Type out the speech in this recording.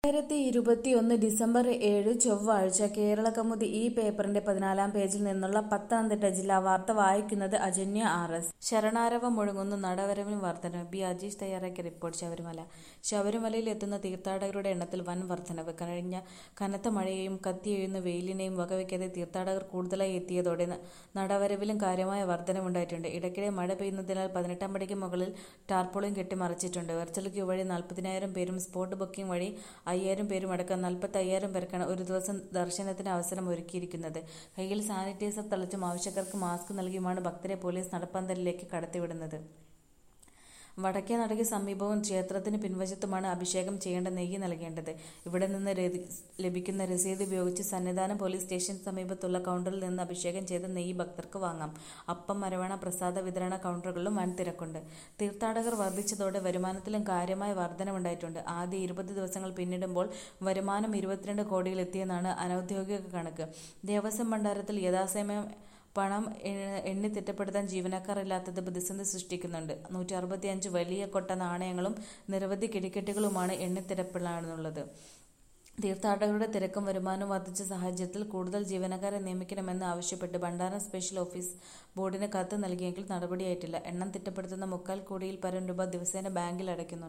രണ്ടായിരത്തി ഇരുപത്തിയൊന്ന് ഡിസംബർ ഏഴ് ചൊവ്വാഴ്ച കേരളകൗമുദി ഈ പേപ്പറിന്റെ പതിനാലാം പേജിൽ നിന്നുള്ള പത്തനംതിട്ട ജില്ലാ വാർത്ത വായിക്കുന്നത് അജന്യ ആർ എസ് ശരണാരവം മുഴങ്ങുന്നു നടവരവിന് വർധനവ് ബി അജീഷ് തയ്യാറാക്കിയ റിപ്പോർട്ട് ശബരിമല ശബരിമലയിൽ എത്തുന്ന തീർത്ഥാടകരുടെ എണ്ണത്തിൽ വൻ വർധനവ് കഴിഞ്ഞ കനത്ത മഴയെയും കത്തിയെഴുന്ന വെയിലിനെയും വകവയ്ക്കാതെ തീർത്ഥാടകർ കൂടുതലായി എത്തിയതോടെ ന- നടവരവിലും കാര്യമായ വർധനവുണ്ടായിട്ടുണ്ട് ഇടയ്ക്കിടെ മഴ പെയ്യുന്നതിനാൽ പതിനെട്ടാം പടിക്ക് മുകളിൽ ടാർപോളിൻ കെട്ടി മറച്ചിട്ടുണ്ട് വെർച്വൽ ക്യൂ വഴി നാൽപ്പതിനായിരം പേരും സ്പോട്ട് ബുക്കിംഗ് വഴി അയ്യായിരം പേരും അടക്കം നാൽപ്പത്തി അയ്യായിരം പേർക്കാണ് ഒരു ദിവസം ദർശനത്തിന് അവസരം ഒരുക്കിയിരിക്കുന്നത് കയ്യിൽ സാനിറ്റൈസർ തളിച്ചും ആവശ്യക്കാർക്ക് മാസ്ക് നൽകിയുമാണ് ഭക്തരെ പോലീസ് നടപ്പന്തലിലേക്ക് കടത്തിവിടുന്നത് വടക്കേ നടയ്ക്ക് സമീപവും ക്ഷേത്രത്തിന് പിൻവശത്തുമാണ് അഭിഷേകം ചെയ്യേണ്ട നെയ്യ് നൽകേണ്ടത് ഇവിടെ നിന്ന് രതി- ലഭിക്കുന്ന രസീത് ഉപയോഗിച്ച് സന്നിധാനം പോലീസ് സ്റ്റേഷൻ സമീപത്തുള്ള കൗണ്ടറിൽ നിന്ന് അഭിഷേകം ചെയ്ത നെയ്യ് ഭക്തർക്ക് വാങ്ങാം അപ്പം മരവണ പ്രസാദ വിതരണ കൗണ്ടറുകളിലും വൻ തിരക്കുണ്ട് തീർത്ഥാടകർ വർദ്ധിച്ചതോടെ വരുമാനത്തിലും കാര്യമായ വർധനവുണ്ടായിട്ടുണ്ട് ആദ്യ ഇരുപത് ദിവസങ്ങൾ പിന്നിടുമ്പോൾ വരുമാനം ഇരുപത്തിരണ്ട് കോടിയിലെത്തിയെന്നാണ് അനൌദ്യോഗിക കണക്ക് ദേവസ്വം ഭണ്ഡാരത്തിൽ യഥാസമയം പണം എ- എണ്ണി തിട്ടപ്പെടുത്താൻ ജീവനക്കാർ ഇല്ലാത്തത് പ്രതിസന്ധി സൃഷ്ടിക്കുന്നുണ്ട് നൂറ്റി അറുപത്തിയഞ്ച് വലിയ കൊട്ട നാണയങ്ങളും നിരവധി കിടിക്കെട്ടുകളുമാണ് എണ്ണിത്തിരപ്പിലാണുള്ളത് തീർത്ഥാടകരുടെ തിരക്കും വരുമാനവും വർദ്ധിച്ച സാഹചര്യത്തിൽ കൂടുതൽ ജീവനക്കാരെ നിയമിക്കണമെന്ന് ആവശ്യപ്പെട്ട് ഭണ്ഡാരം സ്പെഷ്യൽ ഓഫീസ് ബോർഡിന് കത്ത് നൽകിയെങ്കിൽ നടപടിയായിട്ടില്ല എണ്ണം തിട്ടപ്പെടുത്തുന്ന മുക്കാൽ കോടിയിൽ പരം രൂപ ദിവസേന ബാങ്കിൽ അടയ്ക്കുന്നുണ്ട്